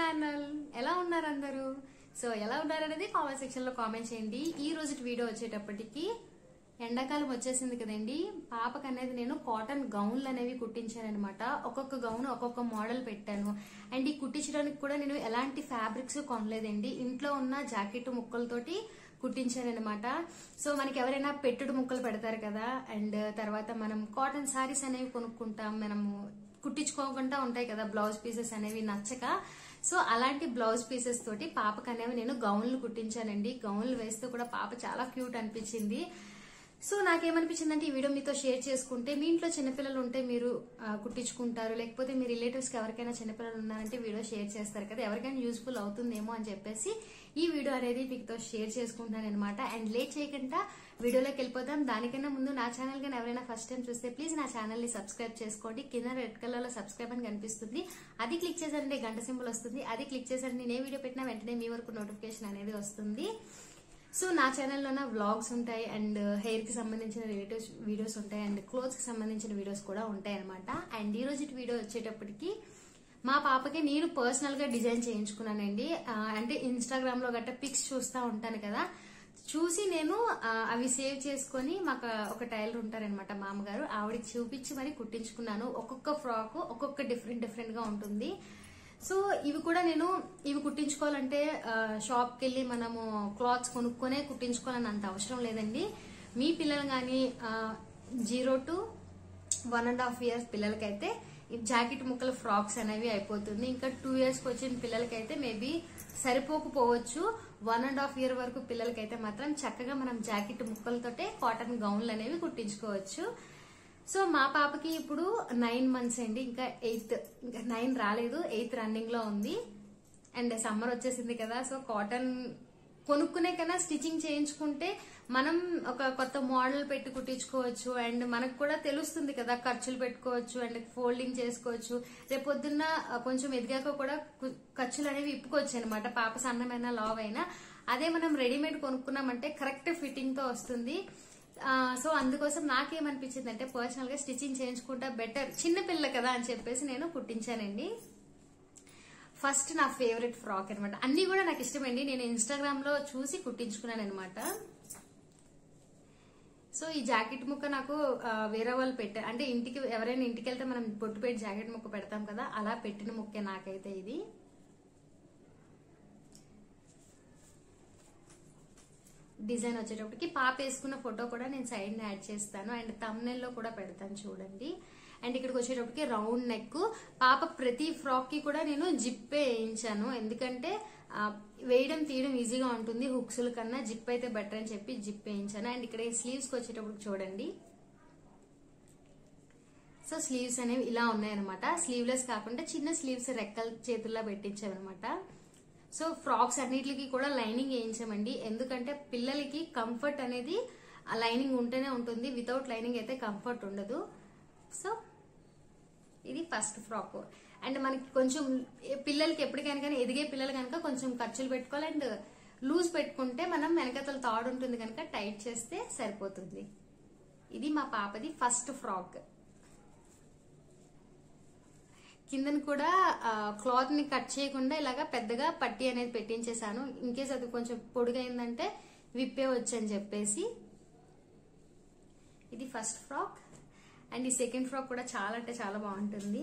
channel ఎలా ఉన్నారు అందరూ సో ఎలా ఉన్నారు అనేది కామెంట్ సెక్షన్ లో కామెంట్ చేయండి ఈ రోజు వీడియో వచ్చేటప్పటికి ఎండాకాలం వచ్చేసింది కదండి పాపకు అనేది నేను కాటన్ గౌన్లు అనేవి కుట్టించాను అనమాట ఒక్కొక్క గౌన్ ఒక్కొక్క మోడల్ పెట్టాను అండ్ ఈ కుట్టించడానికి కూడా నేను ఎలాంటి ఫ్యాబ్రిక్స్ కొనలేదండి ఇంట్లో ఉన్న జాకెట్ ముక్కలతోటి కుట్టించాను అనమాట సో మనకి ఎవరైనా పెట్టుడు ముక్కలు పెడతారు కదా అండ్ తర్వాత మనం కాటన్ శారీస్ అనేవి కొనుక్కుంటాం మనము కుట్టించుకోకుండా ఉంటాయి కదా బ్లౌజ్ పీసెస్ అనేవి నచ్చక సో అలాంటి బ్లౌజ్ పీసెస్ తోటి పాపకు అనేవి నేను గౌన్లు కుట్టించానండి గౌన్లు వేస్తే కూడా పాప చాలా క్యూట్ అనిపించింది సో నాకేమనిపించింది అంటే ఈ వీడియో మీతో షేర్ చేసుకుంటే మీ ఇంట్లో చిన్నపిల్లలు ఉంటే మీరు ఆ, కుట్టించుకుంటారు లేకపోతే మీ రిలేటివ్స్ కి ఎవరికైనా చిన్నపిల్లలు ఉన్నారంటే వీడియో షేర్ చేస్తారు కదా ఎవరికైనా యూస్ఫుల్ అవుతుందేమో అని చెప్పేసి ఈ వీడియో అనేది మీతో షేర్ చేసుకుంటున్నాను అనమాట అండ్ లేట్ చేయకుండా వీడియోలోకి వెళ్ళిపోతాం దానికన్నా ముందు నా ఛానల్ కానీ ఎవరైనా ఫస్ట్ టైం చూస్తే ప్లీజ్ నా ఛానల్ ని సబ్స్క్రైబ్ చేసుకోండి కింద రెడ్ కలర్ లో సబ్స్క్రైబ్ అని కనిపిస్తుంది అది క్లిక్ చేశారంటే గంట సింబల్ వస్తుంది అది క్లిక్ చేశారంటే నేను ఏ వీడియో పెట్టినా వెంటనే మీ వరకు నోటిఫికేషన్ అనేది వస్తుంది సో నా ఛానల్లోన వ్లాగ్స్ ఉంటాయి అండ్ హెయిర్ కి సంబంధించిన రిలేటివ్స్ వీడియోస్ ఉంటాయి అండ్ క్లోత్స్ కి సంబంధించిన వీడియోస్ కూడా ఉంటాయి అనమాట అండ్ ఈ రోజు వీడియో వచ్చేటప్పటికి మా పాపకి నేను పర్సనల్ గా డిజైన్ చేయించుకున్నానండి ఆ, అంటే ఇన్స్టాగ్రామ్ లో గట్రా పిక్స్ చూస్తా ఉంటాను కదా చూసి నేను ఆ, అవి సేవ్ చేసుకొని మాకు ఒక టైలర్ ఉంటారనమాట మామగారు ఆవిడకి చూపించి మరి కుట్టించుకున్నాను ఒక్కొక్క ఫ్రాక్ ఒక్కొక్క డిఫరెంట్ డిఫరెంట్ గా ఉంటుంది సో ఇవి కూడా నేను ఇవి కుట్టించుకోవాలంటే షాప్ కి వెళ్ళి మనము క్లాత్స్ కొనుక్కొనే కుట్టించుకోవాలని అంత అవసరం లేదండి మీ పిల్లలు కానీ zero to one and half years పిల్లలకైతే ఈ జాకెట్ ముక్కల ఫ్రాక్స్ అనేవి అయిపోతుంది ఇంకా టూ ఇయర్స్ కి వచ్చిన పిల్లలకైతే మేబీ సరిపోకపోవచ్చు వన్ అండ్ హాఫ్ ఇయర్ వరకు పిల్లలకైతే మాత్రం చక్కగా మనం జాకెట్ ముక్కలతోటే కాటన్ గౌన్లు అనేవి కుట్టించుకోవచ్చు సో మా పాపకి ఇప్పుడు నైన్ మంత్స్ అండి ఇంకా ఎయిత్ ఇంకా నైన్ రాలేదు ఎయిత్ రన్నింగ్ లో ఉంది అండ్ సమ్మర్ వచ్చేసింది కదా సో కాటన్ కొనుక్కునే కన్నా స్టిచ్చింగ్ చేయించుకుంటే మనం ఒక కొత్త మోడల్ పెట్టి కుట్టించుకోవచ్చు అండ్ మనకు కూడా తెలుస్తుంది కదా ఖర్చులు పెట్టుకోవచ్చు అండ్ ఫోల్డింగ్ చేసుకోవచ్చు రేపొద్దున్న ఆ, కొంచెం ఎదిగాక కూడా కు- ఖర్చులు అనేవి ఇప్పుకోవచ్చు అనమాట పాప సన్నమైన లావ్ అయినా అదే మనం రెడీమేడ్ కొనుక్కున్నామంటే కరెక్ట్ ఫిట్టింగ్ తో వస్తుంది ఆ, సో అందుకోసం నాకేమనిపించింది అంటే పర్సనల్ గా స్టిచ్చింగ్ చేయించుకుంటా బెటర్ చిన్న పిల్ల కదా అని చెప్పేసి నేను కుట్టించానండి ఫస్ట్ నా ఫేవరెట్ ఫ్రాక్ అనమాట అన్ని కూడా నాకు ఇష్టమండి నేను ఇన్స్టాగ్రామ్ లో చూసి కుట్టించుకున్నాను అనమాట సో ఈ జాకెట్ ముక్క నాకు ఆ, వేరే వాళ్ళు పెట్టారు అంటే ఇంటికి ఎవరైనా ఇంటికి వెళ్తే మనం బొట్టు పెట్టి జాకెట్ ముక్క పెడతాం కదా అలా పెట్టిన ముక్కే నాకైతే ఇది డిజైన్ వచ్చేటప్పటికి పాప వేసుకున్న ఫోటో కూడా నేను సైడ్ యాడ్ చేస్తాను అండ్ తమ్నెల్ లో కూడా పెడతాను చూడండి అండ్ ఇక్కడికి వచ్చేటప్పటికి రౌండ్ నెక్ పాప ప్రతి ఫ్రాక్ కి కూడా నేను జిప్పే వేయించాను ఎందుకంటే ఆ, వేయడం తీయడం ఈజీగా ఉంటుంది హుక్స్ల కన్నా జిప్ అయితే బెటర్ అని చెప్పి జిప్ వేయించాను అండ్ ఇక్కడ స్లీవ్స్ కి వచ్చేటప్పటికి చూడండి సో స్లీవ్స్ అనేవి ఇలా ఉన్నాయన్నమాట స్లీవ్లెస్ కాకుండా చిన్న స్లీవ్స్ రెక్కల చేతుల్లో పెట్టించామన్నమాట సో ఫ్రాక్స్ అన్నిటికి కూడా లైనింగ్ వేయించామండి ఎందుకంటే పిల్లలకి కంఫర్ట్ అనేది ఆ లైనింగ్ ఉంటేనే ఉంటుంది వితౌట్ లైనింగ్ అయితే కంఫర్ట్ ఉండదు సో ఇది ఫస్ట్ ఫ్రాక్ అండ్ మనకి కొంచెం ఏ పిల్లలకి ఎప్పటికైనా కానీ ఎదిగే పిల్లలు కనుక కొంచెం ఖర్చులు పెట్టుకోవాలి అండ్ లూజ్ పెట్టుకుంటే మనం వెనకతల తాడు ఉంటుంది కనుక టైట్ చేస్తే సరిపోతుంది ఇది మా పాపది ఫస్ట్ ఫ్రాక్ కిందన కూడా క్లాత్ ని కట్ చేయకుండా ఇలాగా పెద్దగా పట్టి అనేది పెట్టించేసాను ఇన్ కేస్ అది కొంచెం పొడుగైందంటే విప్పే అని చెప్పేసి ఇది ఫస్ట్ ఫ్రాక్ అండ్ ఈ సెకండ్ ఫ్రాక్ కూడా చాలా అంటే చాలా బాగుంటుంది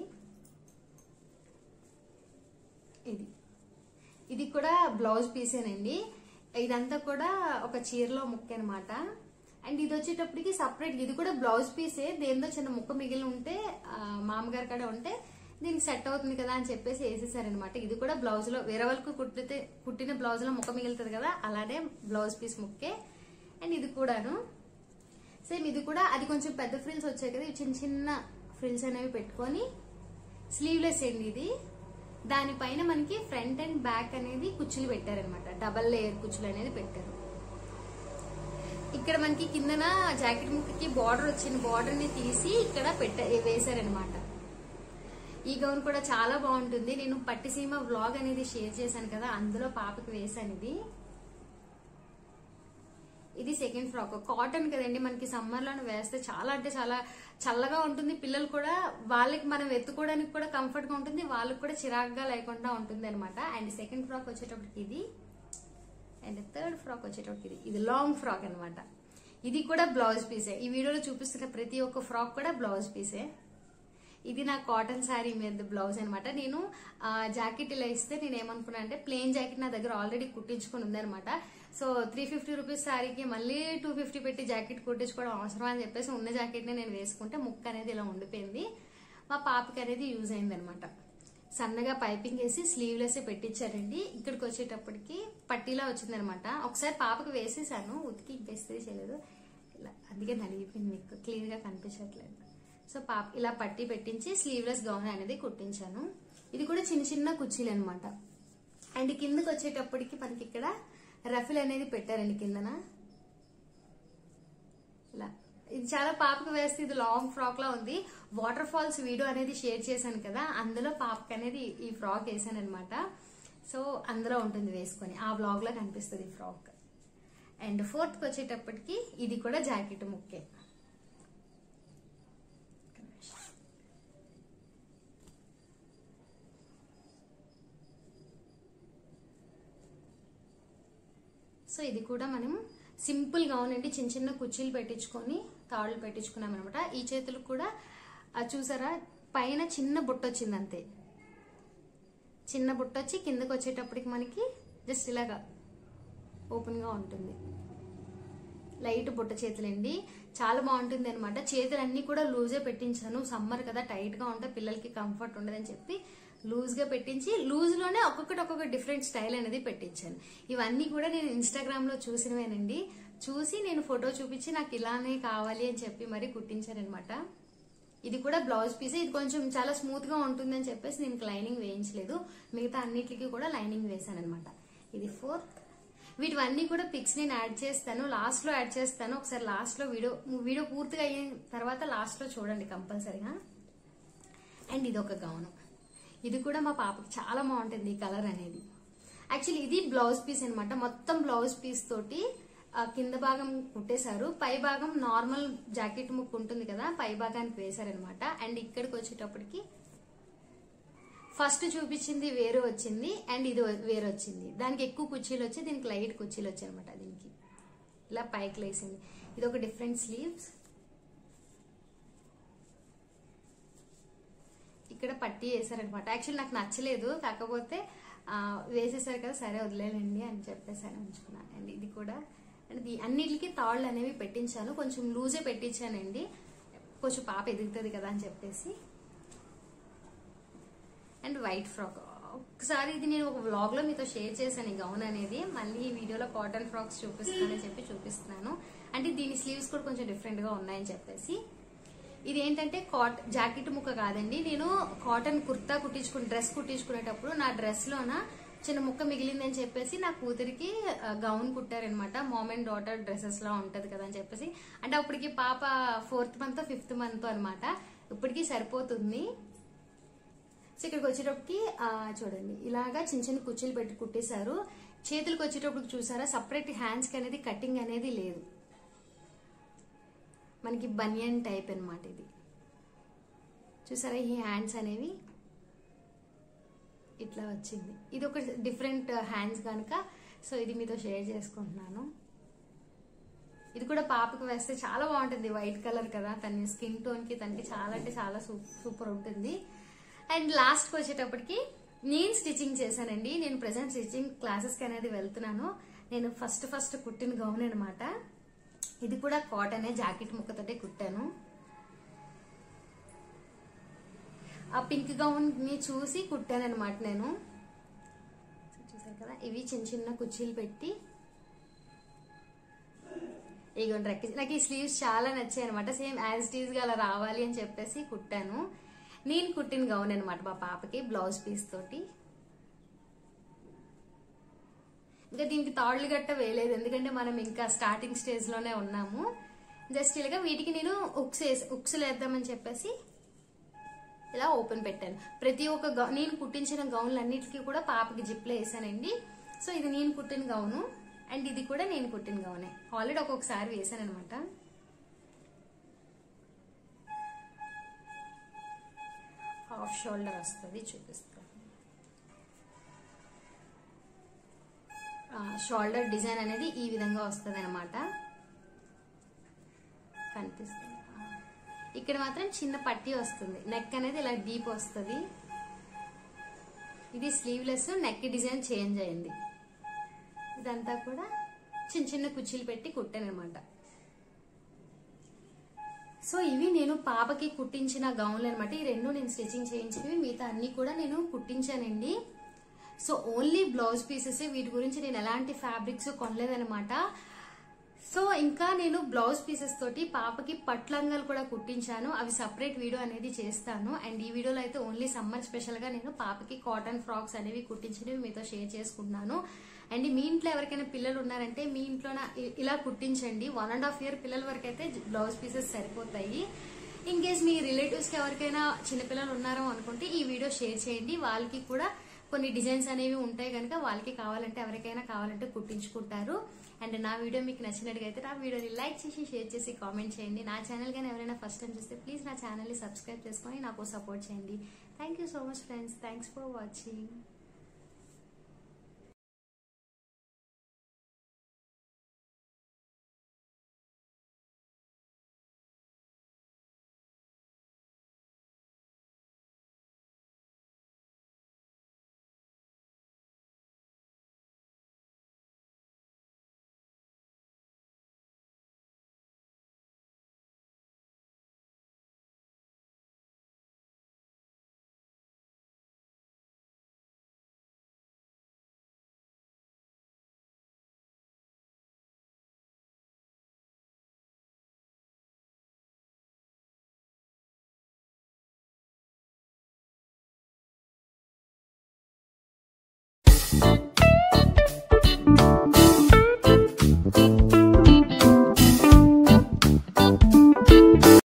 ఇది ఇది కూడా బ్లౌజ్ పీసేనండి ఇదంతా కూడా ఒక చీరలో ముక్క అనమాట అండ్ ఇది వచ్చేటప్పటికి సపరేట్ ఇది కూడా బ్లౌజ్ పీసే దేంతో చిన్న ముక్క మిగిలి ఉంటే ఆ, మామగారి కాడ ఉంటే దీనికి సెట్ అవుతుంది కదా అని చెప్పేసి వేసేసారనమాట ఇది కూడా బ్లౌజ్ లో వేరే వాళ్ళకు కుట్టితే కుట్టిన బ్లౌజ్ లో ముక్క మిగులుతుంది కదా అలానే బ్లౌజ్ పీస్ ముక్కే అండ్ ఇది కూడాను సేమ్ ఇది కూడా అది కొంచెం పెద్ద ఫ్రిల్స్ వచ్చాయి కదా ఇవి చిన్న చిన్న ఫ్రిల్స్ అనేవి పెట్టుకొని స్లీవ్లెస్ అండి ఇది దానిపైన మనకి ఫ్రంట్ అండ్ బ్యాక్ అనేది కుచ్చులు పెట్టారనమాట డబల్ లేయర్ కుచ్చులు అనేది పెట్టారు ఇక్కడ మనకి కిందన జాకెట్ ముక్కకి బార్డర్ వచ్చిన బార్డర్ ని తీసి ఇక్కడ పెట్ట వేశారనమాట ఈ గౌన్ కూడా చాలా బాగుంటుంది నేను పట్టిసీమ వ్లాగ్ అనేది షేర్ చేశాను కదా అందులో పాపకి వేశాను ఇది ఇది ఇది సెకండ్ ఫ్రాక్ కాటన్ కదండి మనకి సమ్మర్ లో వేస్తే చాలా అంటే చాలా చల్లగా ఉంటుంది పిల్లలు కూడా వాళ్ళకి మనం ఎత్తుకోవడానికి కూడా కంఫర్ట్ గా ఉంటుంది వాళ్ళకి కూడా చిరాగ్గా లేకుండా ఉంటుంది అనమాట అండ్ సెకండ్ ఫ్రాక్ వచ్చేటప్పటికి ఇది అండ్ థర్డ్ ఫ్రాక్ వచ్చేటప్పటికి ఇది ఇది లాంగ్ ఫ్రాక్ అన్నమాట ఇది కూడా బ్లౌజ్ పీసే ఈ వీడియోలో చూపిస్తున్న ప్రతి ఒక్క ఫ్రాక్ కూడా బ్లౌజ్ పీసే ఇది నా కాటన్ శారీ మీద బ్లౌజ్ అనమాట నేను ఆ, జాకెట్ ఇలా ఇస్తే నేను ఏమనుకున్నా అంటే ప్లెయిన్ జాకెట్ నా దగ్గర ఆల్రెడీ కుట్టించుకొని ఉందనమాట సో త్రీ ఫిఫ్టీ రూపీస్ శారీకి మళ్ళీ టూ ఫిఫ్టీ పెట్టి జాకెట్ కుట్టించుకోవడం అవసరం అని చెప్పేసి ఉన్న జాకెట్ని నేను వేసుకుంటే ముక్క అనేది ఇలా ఉండిపోయింది మా పాపకి అనేది యూజ్ అయింది అనమాట సన్నగా పైపింగ్ వేసి స్లీవ్లెస్ పెట్టించారండి ఇక్కడికి వచ్చేటప్పటికి పట్టీలా వచ్చిందనమాట ఒకసారి పాపకి వేసేసాను ఉతికి వేస్తే చేయలేదు ఇలా అందుకే నలిగిపోయింది మీకు క్లియర్ గా కనిపించట్లేదు సో పాప ఇలా పట్టి పెట్టించి స్లీవ్లెస్ గౌన్ అనేది కుట్టించాను ఇది కూడా చిన్న చిన్న కుర్చీలు అనమాట అండ్ కిందకి వచ్చేటప్పటికి మనకి ఇక్కడ రఫిల్ అనేది పెట్టారండి కిందన ఇలా ఇది చాలా పాపకు వేస్తే ఇది లాంగ్ ఫ్రాక్ లా ఉంది వాటర్ ఫాల్స్ వీడియో అనేది షేర్ చేశాను కదా అందులో పాపకి అనేది ఈ ఫ్రాక్ వేసాను అనమాట సో అందులో ఉంటుంది వేసుకొని ఆ బ్లాగ్ లో కనిపిస్తుంది ఈ ఫ్రాక్ అండ్ ఫోర్త్ కి వచ్చేటప్పటికి ఇది కూడా జాకెట్ ముక్కే సో ఇది కూడా మనం సింపుల్ గా ఉండండి చిన్న చిన్న కుర్చీలు పెట్టించుకొని తాళ్ళు పెట్టించుకున్నాం అనమాట ఈ చేతులకు కూడా ఆ చూసారా పైన చిన్న బుట్ట వచ్చింది అంతే చిన్న బుట్ట వచ్చి కిందకి వచ్చేటప్పటికి మనకి జస్ట్ ఇలాగా ఓపెన్ గా ఉంటుంది లైట్ బుట్ట చేతులండి చాలా బాగుంటుంది అనమాట చేతులు అన్ని కూడా లూజే పెట్టించాను సమ్మర్ కదా టైట్ గా ఉంటే పిల్లలకి కంఫర్ట్ ఉండదని చెప్పి లూజ్ గా పెట్టించి లూజ్ లోనే ఒక్కొక్కటి ఒక్కొక్క డిఫరెంట్ స్టైల్ అనేది పెట్టించాను ఇవన్నీ కూడా నేను ఇన్స్టాగ్రామ్ లో చూసినవేనండి చూసి నేను ఫోటో చూపించి నాకు ఇలానే కావాలి అని చెప్పి మరి కుట్టించాను అనమాట ఇది కూడా బ్లౌజ్ పీస్ ఇది కొంచెం చాలా స్మూత్ గా ఉంటుందని చెప్పేసి నేను లైనింగ్ వేయించలేదు మిగతా అన్నిటికీ కూడా లైనింగ్ వేసాను అనమాట ఇది ఫోర్త్ వీటివన్నీ కూడా పిక్స్ నేను యాడ్ చేస్తాను లాస్ట్ లో యాడ్ చేస్తాను ఒకసారి లాస్ట్ లో వీడియో వీడియో పూర్తిగా అయిన తర్వాత లాస్ట్ లో చూడండి కంపల్సరిగా అండ్ ఇది ఒక గౌను ఇది కూడా మా పాపకి చాలా బాగుంటుంది ఈ కలర్ అనేది యాక్చువల్లీ ఇది బ్లౌజ్ పీస్ అన్నమాట మొత్తం బ్లౌజ్ పీస్ తోటి ఆ, కింద భాగం కుట్టేశారు పై భాగం నార్మల్ జాకెట్ ముక్కు ఉంటుంది కదా పై భాగానికి వేశారనమాట అండ్ ఇక్కడికి వచ్చేటప్పటికి ఫస్ట్ చూపించింది వేరు వచ్చింది అండ్ ఇది వేరు వచ్చింది దానికి ఎక్కువ కుర్చీలు వచ్చి దీనికి లైట్ కుర్చీలు వచ్చాయి అనమాట దీనికి ఇలా పైకి లేసింది ఇది ఒక డిఫరెంట్ స్లీవ్స్ ఇక్కడ పట్టి వేసారనమాట యాక్చువల్లీ నాకు నచ్చలేదు కాకపోతే ఆ, వేసేసారు కదా సరే వదిలేనండి అని చెప్పేసి అని ఉంచుకున్నాను అండ్ ఇది కూడా అండ్ ఇది అన్నిటికీ తాళ్ళు అనేవి పెట్టించాను కొంచెం లూజే పెట్టించానండి కొంచెం పాప ఎదుగుతుంది కదా అని చెప్పేసి అండ్ వైట్ ఫ్రాక్ ఒకసారి ఇది నేను ఒక వ్లాగ్ లో మీతో షేర్ చేశాను ఈ గౌన్ అనేది మళ్ళీ ఈ వీడియోలో కాటన్ ఫ్రాక్స్ చూపిస్తానని చెప్పి చూపిస్తున్నాను అంటే దీని స్లీవ్స్ కూడా కొంచెం డిఫరెంట్ గా ఉన్నాయని చెప్పేసి ఇది ఏంటంటే కాట్ జాకెట్ ముక్క కాదండి నేను కాటన్ కుర్తా కుట్టించుకుని డ్రెస్ కుట్టించుకునేటప్పుడు నా డ్రెస్ లోన చిన్న ముక్క మిగిలిందని చెప్పేసి నా కూతురికి ఆ, గౌన్ కుట్టారనమాట మామ్ అండ్ డాటర్ డ్రెస్సెస్ లా ఉంటది కదా అని చెప్పేసి అంటే అప్పటికి పాప ఫోర్త్ మంత్ ఫిఫ్త్ మంత్ అన్నమాట ఇప్పటికి సరిపోతుంది సో ఇక్కడికి వచ్చేటప్పటికి ఆ, చూడండి ఇలాగా చిన్న చిన్న కుర్చీలు పెట్టి కుట్టేశారు చేతులకు వచ్చేటప్పుడు చూసారా సపరేట్ హ్యాండ్స్ కి అనేది కటింగ్ అనేది లేదు మనకి బనియన్ టైప్ అన్నమాట ఇది చూసారా ఈ హ్యాండ్స్ అనేవి ఇట్లా వచ్చింది ఇది ఒక డిఫరెంట్ హ్యాండ్స్ కనుక సో ఇది మీతో షేర్ చేసుకుంటున్నాను ఇది కూడా పాపకు వేస్తే చాలా బాగుంటుంది వైట్ కలర్ కదా తన స్కిన్ టోన్ కి తనకి చాలా అంటే చాలా సూపర్ ఉంటుంది అండ్ లాస్ట్ వచ్చేటప్పటికి నేను స్టిచ్చింగ్ చేశానండి నేను ప్రెసెంట్ స్టిచ్చింగ్ క్లాసెస్ కి అనేది వెళ్తున్నాను నేను ఫస్ట్ ఫస్ట్ కుట్టిన గౌన్ అనమాట ఇది కూడా కాటనే జాకెట్ ముక్కతోటే కుట్టాను ఆ పింక్ గౌన్ ని చూసి కుట్టాను అనమాట నేను చూసారు కదా ఇవి చిన్న చిన్న కుర్చీలు పెట్టి ఇగోండి రెక్క నాకు ఈ స్లీవ్స్ చాలా నచ్చాయి అనమాట సేమ్ యాజ్ టీజ్ గా అలా రావాలి అని చెప్పేసి కుట్టాను నేను కుట్టిన గౌన్ అనమాట మా పాపకి బ్లౌజ్ పీస్ తోటి ఇంకా దీనికి తాళ్ళు గట్ట వేయలేదు ఎందుకంటే మనం ఇంకా స్టార్టింగ్ స్టేజ్ లోనే ఉన్నాము జస్ట్ ఇలాగా వీటికి నేను ఉక్స్ వేసి ఉక్స్ వేద్దామని చెప్పేసి ఇలా ఓపెన్ పెట్టాను ప్రతి ఒక్క గౌ- నేను కుట్టించిన గౌన్లు అన్నిటికీ కూడా పాపకి జిప్లో వేసానండి సో ఇది నేను కుట్టిన గౌను అండ్ ఇది కూడా నేను కుట్టిన గౌనే ఆల్రెడీ ఒక్కొక్కసారి వేసాను అనమాట హాఫ్ షోల్డర్ వస్తుంది చూపిస్తాను షోల్డర్ డిజైన్ అనేది ఈ విధంగా వస్తుంది అనమాట కనిపిస్తుంది ఇక్కడ మాత్రం చిన్న పట్టీ వస్తుంది నెక్ అనేది ఇలా డీప్ వస్తుంది ఇది స్లీవ్లెస్ నెక్ డిజైన్ చేంజ్ అయింది ఇదంతా కూడా చిన్న చిన్న కుర్చీలు పెట్టి కుట్టాను అనమాట సో ఇవి నేను పాపకి కుట్టించిన గౌన్లు అనమాట ఈ రెండు నేను స్టిచ్చింగ్ చేయించినవి మిగతా అన్ని కూడా నేను కుట్టించానండి సో ఓన్లీ బ్లౌజ్ పీసెస్ వీటి గురించి నేను ఎలాంటి ఫ్యాబ్రిక్స్ కొనలేదనమాట సో ఇంకా నేను బ్లౌజ్ పీసెస్ తోటి పాపకి పట్లంగాలు కూడా కుట్టించాను అవి సపరేట్ వీడియో అనేది చేస్తాను అండ్ ఈ వీడియోలో అయితే ఓన్లీ సమ్మర్ స్పెషల్ గా నేను పాపకి కాటన్ ఫ్రాక్స్ అనేవి కుట్టించినవి మీతో షేర్ చేసుకుంటున్నాను అండ్ మీ ఇంట్లో ఎవరికైనా పిల్లలు ఉన్నారంటే మీ ఇంట్లో ఇలా కుట్టించండి వన్ అండ్ హాఫ్ ఇయర్ పిల్లల వరకు అయితే బ్లౌజ్ పీసెస్ సరిపోతాయి ఇన్ కేస్ మీ రిలేటివ్స్ కి ఎవరికైనా చిన్నపిల్లలు ఉన్నారో అనుకుంటే ఈ వీడియో షేర్ చేయండి వాళ్ళకి కూడా కొన్ని డిజైన్స్ అనేవి ఉంటాయి కనుక వాళ్ళకి కావాలంటే ఎవరికైనా కావాలంటే కుట్టించుకుంటారు అండ్ నా వీడియో మీకు నచ్చినట్టుగైతే నా వీడియోని లైక్ చేసి షేర్ చేసి కామెంట్ చేయండి నా ఛానల్ కానీ ఎవరైనా ఫస్ట్ టైం చూస్తే ప్లీజ్ నా ఛానల్ని సబ్స్క్రైబ్ చేసుకొని నాకు సపోర్ట్ చేయండి thank you so much friends thanks for watching